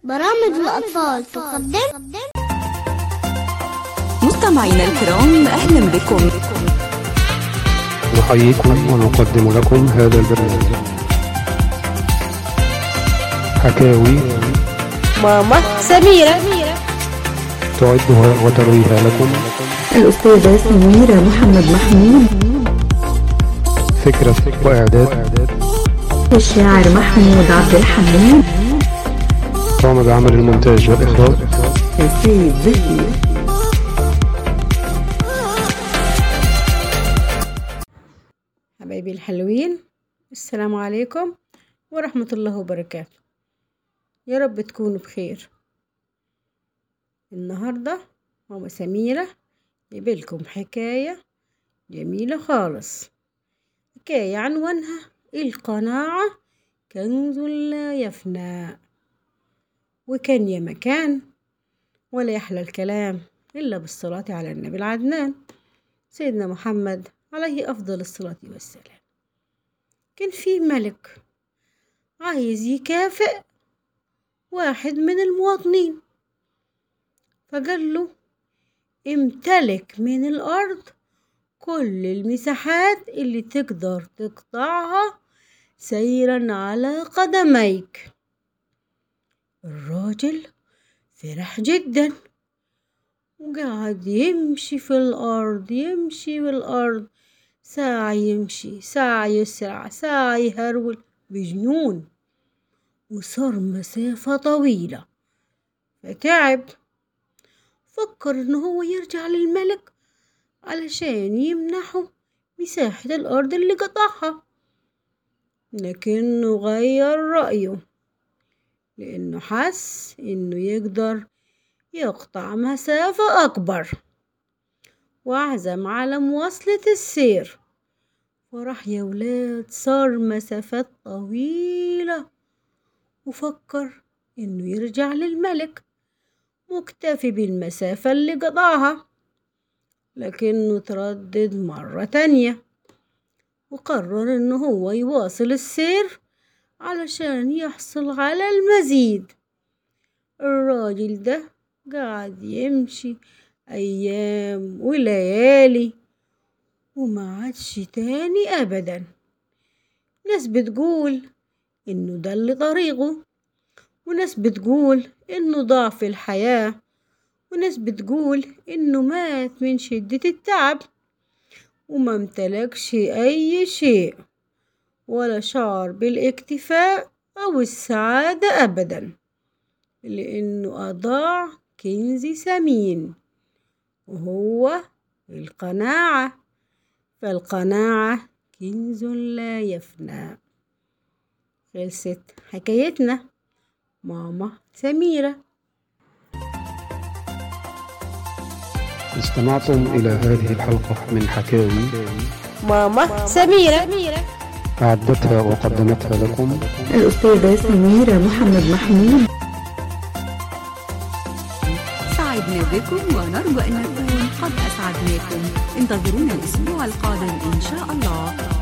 برامج الأطفال تقدم مستمعينا الكرام أهلا بكم نحييكم ونقدم لكم هذا البرنامج حكاوي ماما سميرة تعدها وترويها لكم الأستاذة سميرة محمد محمود فكرة وإعداد الشاعر محمود عبد الحميد قام بعمل المونتاج والإخراج سيد زكي حبايبي الحلوين السلام عليكم ورحمة الله وبركاته يا رب تكونوا بخير النهاردة ماما سميرة جايبلكم حكاية جميلة خالص حكاية عنوانها القناعة كنز لا يفنى وكان يا مكان ولا يحلى الكلام إلا بالصلاة على النبي العدنان سيدنا محمد عليه أفضل الصلاة والسلام كان في ملك عايز يكافئ واحد من المواطنين فقال له امتلك من الأرض كل المساحات اللي تقدر تقطعها سيرا على قدميك الراجل فرح جدا وقعد يمشي في الأرض يمشي في الأرض ساعة يمشي ساعة يسرع ساعة يهرول بجنون وصار مسافة طويلة فتعب فكر إن هو يرجع للملك علشان يمنحه مساحة الأرض اللي قطعها لكنه غير رأيه لأنه حس إنه يقدر يقطع مسافة أكبر وعزم على مواصلة السير وراح يا ولاد صار مسافات طويلة وفكر إنه يرجع للملك مكتفي بالمسافة اللي قطعها لكنه تردد مرة تانية وقرر إنه هو يواصل السير علشان يحصل على المزيد الراجل ده قعد يمشي أيام وليالي وما عادش تاني أبدا ناس بتقول إنه ده اللي طريقه وناس بتقول إنه ضاع في الحياة وناس بتقول إنه مات من شدة التعب وما امتلكش أي شيء ولا شعر بالاكتفاء أو السعادة أبدا لأنه أضاع كنز ثمين وهو القناعة فالقناعة كنز لا يفنى خلصت حكايتنا ماما سميرة استمعتم إلى هذه الحلقة من حكاوي ماما سميرة أعدتها وقدمتها لكم الأستاذة سميرة محمد محمود سعدنا بكم ونرجو أن نكون قد أسعدناكم انتظرونا الأسبوع القادم إن شاء الله